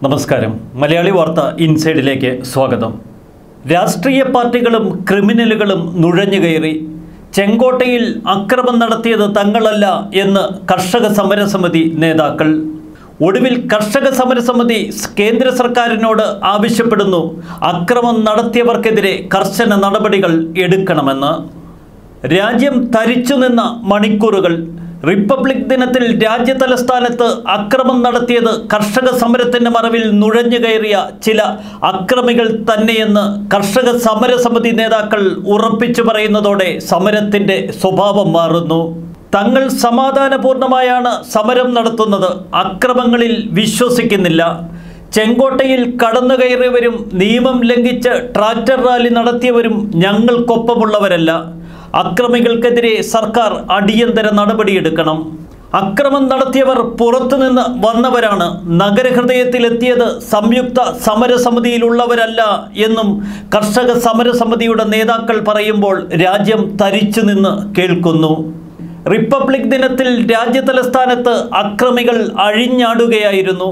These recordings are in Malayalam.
നമസ്കാരം മലയാളി വാർത്ത ഇൻസൈഡിലേക്ക് സ്വാഗതം രാഷ്ട്രീയ പാർട്ടികളും ക്രിമിനലുകളും നുഴഞ്ഞുകയറി ചെങ്കോട്ടയിൽ അക്രമം നടത്തിയത് തങ്ങളല്ല എന്ന് കർഷക സമരസമിതി നേതാക്കൾ ഒടുവിൽ കർഷക സമരസമിതി കേന്ദ്ര സർക്കാരിനോട് ആവശ്യപ്പെടുന്നു അക്രമം നടത്തിയവർക്കെതിരെ കർശന നടപടികൾ എടുക്കണമെന്ന് രാജ്യം തരിച്ചു നിന്ന മണിക്കൂറുകൾ റിപ്പബ്ലിക് ദിനത്തിൽ രാജ്യതലസ്ഥാനത്ത് അക്രമം നടത്തിയത് കർഷക സമരത്തിന്റെ മറവിൽ നുഴഞ്ഞു കയറിയ ചില അക്രമികൾ തന്നെയെന്ന് കർഷക സമരസമിതി നേതാക്കൾ ഉറപ്പിച്ചു പറയുന്നതോടെ സമരത്തിന്റെ സ്വഭാവം മാറുന്നു തങ്ങൾ സമാധാനപൂർണമായാണ് സമരം നടത്തുന്നത് അക്രമങ്ങളിൽ വിശ്വസിക്കുന്നില്ല ചെങ്കോട്ടയിൽ കടന്നു കയറിയവരും നിയമം ലംഘിച്ച് ട്രാക്ടർ റാലി നടത്തിയവരും ഞങ്ങൾക്കൊപ്പമുള്ളവരല്ല അക്രമികൾക്കെതിരെ സർക്കാർ അടിയന്തര നടപടിയെടുക്കണം അക്രമം നടത്തിയവർ പുറത്തുനിന്ന് വന്നവരാണ് നഗരഹൃദയത്തിലെത്തിയത് സംയുക്ത സമരസമിതിയിലുള്ളവരല്ല എന്നും കർഷക സമരസമിതിയുടെ നേതാക്കൾ പറയുമ്പോൾ രാജ്യം തരിച്ചു നിന്ന് കേൾക്കുന്നു റിപ്പബ്ലിക് ദിനത്തിൽ രാജ്യതലസ്ഥാനത്ത് അക്രമികൾ അഴിഞ്ഞാടുകയായിരുന്നു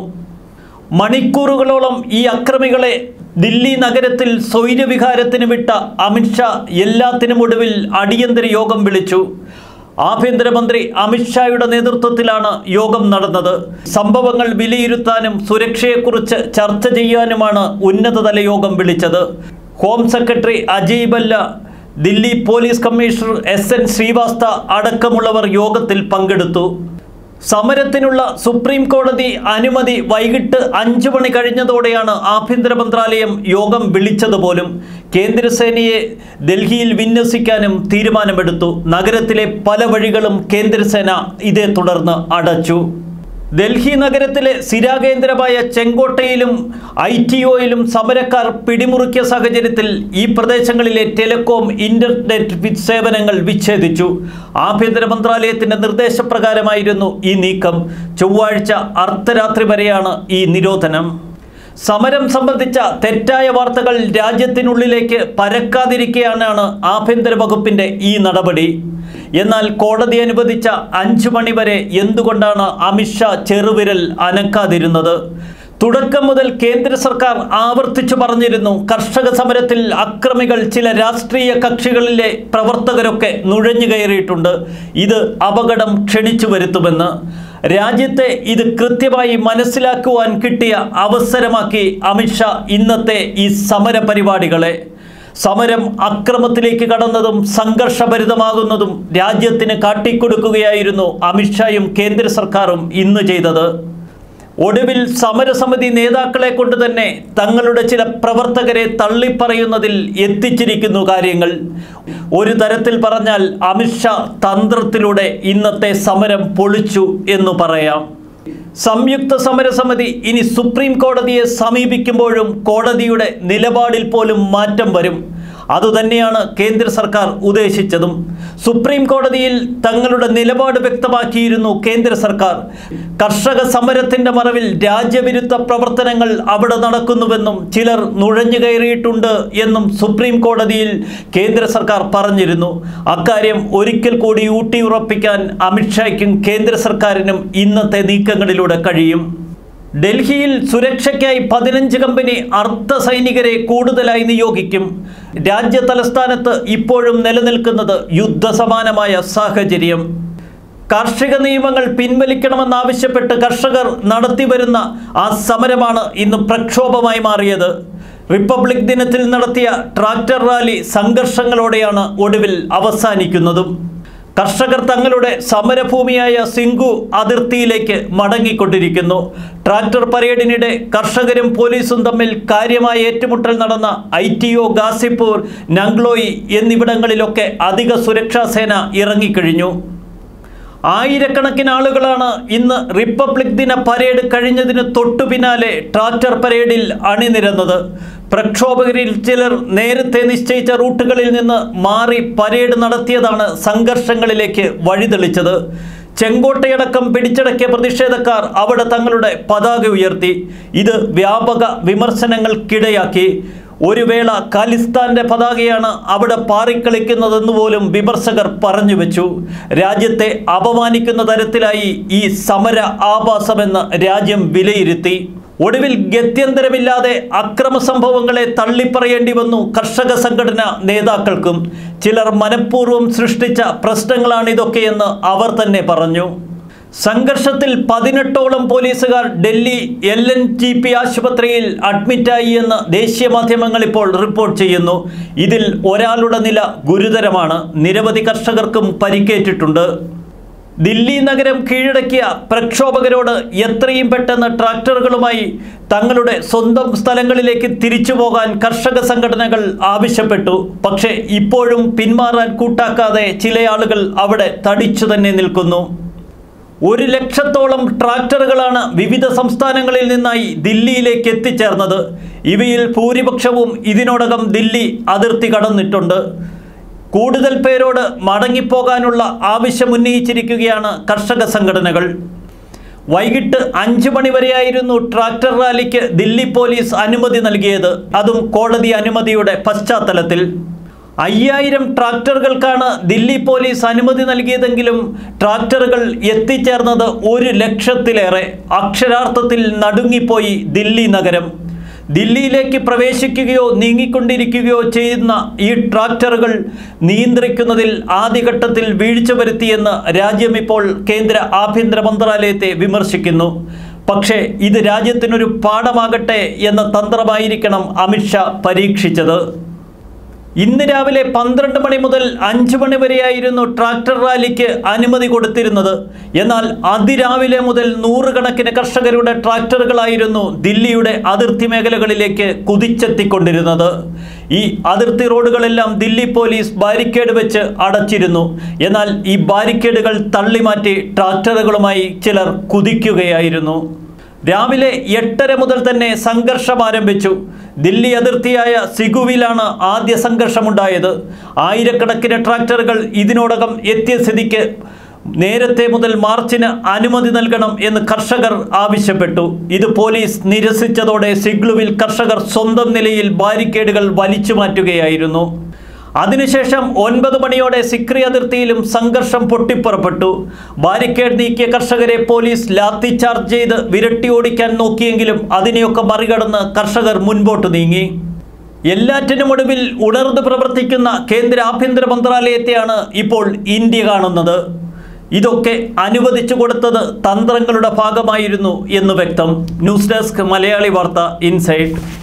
മണിക്കൂറുകളോളം ഈ അക്രമികളെ ദില്ലി നഗരത്തിൽ സ്വൈര്യവിഹാരത്തിന് വിട്ട അമിത്ഷാ എല്ലാത്തിനും ഒടുവിൽ അടിയന്തര യോഗം വിളിച്ചു ആഭ്യന്തരമന്ത്രി അമിത്ഷായുടെ നേതൃത്വത്തിലാണ് യോഗം നടന്നത് സംഭവങ്ങൾ വിലയിരുത്താനും സുരക്ഷയെക്കുറിച്ച് ചർച്ച ചെയ്യാനുമാണ് ഉന്നതതല യോഗം വിളിച്ചത് home secretary Ajay Bhalla Delhi police commissioner S N Srivastava അടക്കമുള്ളവർ യോഗത്തിൽ പങ്കെടുത്തു സമരത്തിനുള്ള സുപ്രീം കോടതി അനുമതി വൈകിട്ട് അഞ്ചു മണി കഴിഞ്ഞതോടെയാണ് ആഭ്യന്തര മന്ത്രാലയം യോഗം വിളിച്ചത് പോലും കേന്ദ്രസേനയെ ഡൽഹിയിൽ വിന്യസിക്കാനും തീരുമാനമെടുത്തു നഗരത്തിലെ പല വഴികളും കേന്ദ്രസേന ഇതേ തുടർന്ന് അടച്ചു ഡൽഹി നഗരത്തിലെ സ്ഥിരാകേന്ദ്രമായ ചെങ്കോട്ടയിലും ഐ ടി ഒയിലും സമരക്കാർ പിടിമുറുക്കിയ സാഹചര്യത്തിൽ ഈ പ്രദേശങ്ങളിലെ ടെലികോം ഇന്റർനെറ്റ് സേവനങ്ങൾ വിച്ഛേദിച്ചു ആഭ്യന്തര മന്ത്രാലയത്തിന്റെ നിർദ്ദേശപ്രകാരമായിരുന്നു ഈ നീക്കം ചൊവ്വാഴ്ച അർദ്ധരാത്രി വരെയാണ് ഈ നിരോധനം സമരം സംബന്ധിച്ച തെറ്റായ വാർത്തകൾ രാജ്യത്തിനുള്ളിലേക്ക് പരക്കാതിരിക്കെയാണ് ആഭ്യന്തര വകുപ്പിന്റെ ഈ നടപടി എന്നാൽ കോടതി അനുവദിച്ച അഞ്ചു മണി വരെ എന്തുകൊണ്ടാണ് അമിത്ഷാ ചെറുവിരൽ അനക്കാതിരുന്നത് തുടക്കം മുതൽ കേന്ദ്ര സർക്കാർ ആവർത്തിച്ചു പറഞ്ഞിരുന്നു കർഷക സമരത്തിൽ അക്രമികൾ ചില രാഷ്ട്രീയ കക്ഷികളിലെ പ്രവർത്തകരൊക്കെ നുഴഞ്ഞു കയറിയിട്ടുണ്ട് ഇത് അപകടം ക്ഷണിച്ചു വരുത്തുമെന്ന് രാജ്യത്തെ ഇത് കൃത്യമായി മനസ്സിലാക്കുവാൻ കിട്ടിയ അവസരമാക്കി അമിത്ഷാ ഇന്നത്തെ ഈ സമര പരിപാടികളെ സമരം അക്രമത്തിലേക്ക് കടന്നതും സംഘർഷഭരിതമാകുന്നതും രാജ്യത്തിന് കാട്ടിക്കൊടുക്കുകയായിരുന്നു അമിത്ഷായും കേന്ദ്ര സർക്കാരും ഇന്ന് ചെയ്തത് ഒടുവിൽ സമരസമിതി നേതാക്കളെ കൊണ്ട് തന്നെ തങ്ങളുടെ ചില പ്രവർത്തകരെ തള്ളിപ്പറയുന്നതിൽ എത്തിച്ചിരിക്കുന്നു കാര്യങ്ങൾ ഒരു തരത്തിൽ പറഞ്ഞാൽ അമിത്ഷാ തന്ത്രത്തിലൂടെ ഇന്നത്തെ സമരം പൊളിച്ചു എന്ന് പറയാം സംയുക്ത സമരസമിതി ഇനി സുപ്രീം കോടതിയെ സമീപിക്കുമ്പോഴും കോടതിയുടെ നിലപാടിൽ പോലും മാറ്റം വരും അതുതന്നെയാണ് കേന്ദ്ര സർക്കാർ ഉദ്ദേശിച്ചതും സുപ്രീം കോടതിയിൽ തങ്ങളുടെ നിലപാട് വ്യക്തമാക്കിയിരുന്നു കേന്ദ്ര സർക്കാർ കർഷക സമരത്തിന്റെ മറവിൽ രാജ്യവിരുദ്ധ പ്രവർത്തനങ്ങൾ അവിടെ നടക്കുന്നുവെന്നും ചിലർ നുഴഞ്ഞു കയറിയിട്ടുണ്ട് എന്നും സുപ്രീം കോടതിയിൽ കേന്ദ്ര സർക്കാർ പറഞ്ഞിരുന്നു അക്കാര്യം ഒരിക്കൽ കൂടി ഊട്ടിയുറപ്പിക്കാൻ അമിത്ഷായ്ക്കും കേന്ദ്ര സർക്കാരിനും ഇന്നത്തെ നീക്കങ്ങളിലൂടെ കഴിയും ഡൽഹിയിൽ സുരക്ഷയ്ക്കായി പതിനഞ്ച് കമ്പനി അർദ്ധ സൈനികരെ കൂടുതലായി നിയോഗിക്കും രാജ്യ തലസ്ഥാനത്ത് ഇപ്പോഴും നിലനിൽക്കുന്നത് യുദ്ധസമാനമായ സാഹചര്യം കാർഷിക നിയമങ്ങൾ പിൻവലിക്കണമെന്നാവശ്യപ്പെട്ട് കർഷകർ നടത്തിവരുന്ന ആ സമരമാണ് ഇന്ന് പ്രക്ഷോഭമായി മാറിയത് റിപ്പബ്ലിക് ദിനത്തിൽ നടത്തിയ ട്രാക്ടർ റാലി സംഘർഷങ്ങളോടെയാണ് ഒടുവിൽ അവസാനിക്കുന്നതും കർഷകർ തങ്ങളുടെ സമരഭൂമിയായ സിംഗു അതിർത്തിയിലേക്ക് മടങ്ങിക്കൊണ്ടിരിക്കുന്നു ട്രാക്ടർ പരേഡിനിടെ കർഷകരും പോലീസും തമ്മിൽ കാര്യമായ ഏറ്റുമുട്ടൽ നടന്ന I T O Ghazipur Nangloi എന്നിവിടങ്ങളിലൊക്കെ അധിക സുരക്ഷാ സേന ഇറങ്ങിക്കഴിഞ്ഞു ആയിരക്കണക്കിന് ആളുകളാണ് ഇന്ന് റിപ്പബ്ലിക് ദിന പരേഡ് കഴിഞ്ഞതിന് തൊട്ടു പിന്നാലെ ട്രാക്ടർ പരേഡിൽ അണിനിരന്നത് പ്രക്ഷോഭകരിൽ ചിലർ നേരത്തെ നിശ്ചയിച്ച റൂട്ടുകളിൽ നിന്ന് മാറി പരേഡ് നടത്തിയതാണ് സംഘർഷങ്ങളിലേക്ക് വഴിതെളിച്ചത് ചെങ്കോട്ടയടക്കം പിടിച്ചടക്കിയ പ്രതിഷേധക്കാർ അവിടെ തങ്ങളുടെ പതാക ഉയർത്തി ഇത് വ്യാപക വിമർശനങ്ങൾക്കിടയാക്കി ഒരു വേള ഖാലിസ്ഥാന്റെ പതാകയാണ് അവിടെ പാറിക്കളിക്കുന്നതെന്ന് പോലും വിമർശകർ പറഞ്ഞു വെച്ചു രാജ്യത്തെ അപമാനിക്കുന്ന തരത്തിലായി ഈ സമര ആഭാസമെന്ന് രാജ്യം വിലയിരുത്തി ഒടുവിൽ ഗത്യന്തരമില്ലാതെ അക്രമ സംഭവങ്ങളെ തള്ളിപ്പറയേണ്ടി വന്നു കർഷക സംഘടന നേതാക്കൾക്കും ചിലർ മനഃപൂർവ്വം സൃഷ്ടിച്ച പ്രശ്നങ്ങളാണിതൊക്കെയെന്ന് അവർ തന്നെ പറഞ്ഞു സംഘർഷത്തിൽ പതിനെട്ടോളം പോലീസുകാർ Delhi L N J P ആശുപത്രിയിൽ അഡ്മിറ്റായി എന്ന് ദേശീയ മാധ്യമങ്ങൾ ഇപ്പോൾ റിപ്പോർട്ട് ചെയ്യുന്നു ഇതിൽ ഒരാളുടെ നില ഗുരുതരമാണ് നിരവധി കർഷകർക്കും പരിക്കേറ്റിട്ടുണ്ട് ദില്ലി നഗരം കീഴടക്കിയ പ്രക്ഷോഭകരോട് എത്രയും പെട്ടെന്ന് ട്രാക്ടറുകളുമായി തങ്ങളുടെ സ്വന്തം സ്ഥലങ്ങളിലേക്ക് തിരിച്ചു പോകാൻ കർഷക സംഘടനകൾ ആവശ്യപ്പെട്ടു പക്ഷേ ഇപ്പോഴും പിന്മാറാൻ കൂട്ടാക്കാതെ ചില ആളുകൾ അവിടെ തടിച്ചു തന്നെ നിൽക്കുന്നു ഒരു ലക്ഷത്തോളം ട്രാക്ടറുകളാണ് വിവിധ സംസ്ഥാനങ്ങളിൽ നിന്നായി ദില്ലിയിലേക്ക് എത്തിച്ചേർന്നത് ഇവയിൽ ഭൂരിപക്ഷവും ഇതിനോടകം ദില്ലി അതിർത്തി കടന്നിട്ടുണ്ട് കൂടുതൽ പേരോട് മടങ്ങിപ്പോകാനുള്ള ആവശ്യമുന്നയിച്ചിരിക്കുകയാണ് കർഷക സംഘടനകൾ വൈകിട്ട് അഞ്ച് മണിവരെയായിരുന്നു ട്രാക്ടർ റാലിക്ക് ദില്ലി പോലീസ് അനുമതി നൽകിയത് അതും കോടതി അനുമതിയുടെ പശ്ചാത്തലത്തിൽ അയ്യായിരം ട്രാക്ടറുകൾക്കാണ് ദില്ലി പോലീസ് അനുമതി നൽകിയതെങ്കിലും ട്രാക്ടറുകൾ എത്തിച്ചേർന്നത് ഒരു ലക്ഷത്തിലേറെ അക്ഷരാർത്ഥത്തിൽ നടുങ്ങിപ്പോയി ദില്ലി നഗരം ദില്ലിയിലേക്ക് പ്രവേശിക്കുകയോ നീങ്ങിക്കൊണ്ടിരിക്കുകയോ ചെയ്യുന്ന ഈ ട്രാക്ടറുകൾ നിയന്ത്രിക്കുന്നതിൽ ആദ്യഘട്ടത്തിൽ വീഴ്ച വരുത്തിയെന്ന് രാജ്യം ഇപ്പോൾ കേന്ദ്ര ആഭ്യന്തര മന്ത്രാലയത്തെ വിമർശിക്കുന്നു പക്ഷേ ഇത് രാജ്യത്തിനൊരു പാഠമാകട്ടെ എന്ന തന്ത്രമായിരിക്കണം അമിത്ഷാ പരീക്ഷിച്ചത് ഇന്ന് രാവിലെ പന്ത്രണ്ട് മണി മുതൽ അഞ്ച് മണി വരെയായിരുന്നു ട്രാക്ടർ റാലിക്ക് അനുമതി കൊടുത്തിരുന്നത് എന്നാൽ അതിരാവിലെ മുതൽ നൂറുകണക്കിന് കർഷകരുടെ ട്രാക്ടറുകളായിരുന്നു ദില്ലിയുടെ അതിർത്തി മേഖലകളിലേക്ക് കുതിച്ചെത്തിക്കൊണ്ടിരുന്നത് ഈ അതിർത്തി റോഡുകളെല്ലാം ദില്ലി പോലീസ് ബാരിക്കേഡ് വെച്ച് അടച്ചിരുന്നു എന്നാൽ ഈ ബാരിക്കേഡുകൾ തള്ളിമാറ്റി ട്രാക്ടറുകളുമായി ചിലർ കുതിക്കുകയായിരുന്നു രാവിലെ എട്ടര മുതൽ തന്നെ സംഘർഷം ആരംഭിച്ചു ദില്ലി അതിർത്തിയായ സിഗുവിലാണ് ആദ്യ സംഘർഷമുണ്ടായത് ആയിരക്കണക്കിന് ട്രാക്ടറുകൾ ഇതിനോടകം എത്തിയ സ്ഥിതിക്ക് നേരത്തെ മുതൽ മാർച്ചിന് അനുമതി നൽകണം എന്ന് കർഷകർ ആവശ്യപ്പെട്ടു ഇത് പോലീസ് നിരസിച്ചതോടെ സിഗ്ലുവിൽ കർഷകർ സ്വന്തം നിലയിൽ ബാരിക്കേഡുകൾ വലിച്ചു മാറ്റുകയായിരുന്നു അതിനുശേഷം ഒൻപത് മണിയോടെ സിക്രി അതിർത്തിയിലും സംഘർഷം പൊട്ടിപ്പുറപ്പെട്ടു ബാരിക്കേഡ് നീക്കിയ കർഷകരെ പോലീസ് ലാത്തി ചാർജ് ചെയ്ത് വിരട്ടി ഓടിക്കാൻ നോക്കിയെങ്കിലും അതിനെയൊക്കെ മറികടന്ന് കർഷകർ മുൻപോട്ട് നീങ്ങി എല്ലാറ്റിനും ഒടുവിൽ ഉണർന്ന് പ്രവർത്തിക്കുന്ന കേന്ദ്ര ആഭ്യന്തര മന്ത്രാലയത്തെയാണ് ഇപ്പോൾ ഇന്ത്യ കാണുന്നത് ഇതൊക്കെ അനുവദിച്ചു കൊടുത്തത് തന്ത്രങ്ങളുടെ ഭാഗമായിരുന്നു എന്ന് വ്യക്തം ന്യൂസ് ഡെസ്ക് മലയാളി വാർത്ത ഇൻസൈറ്റ്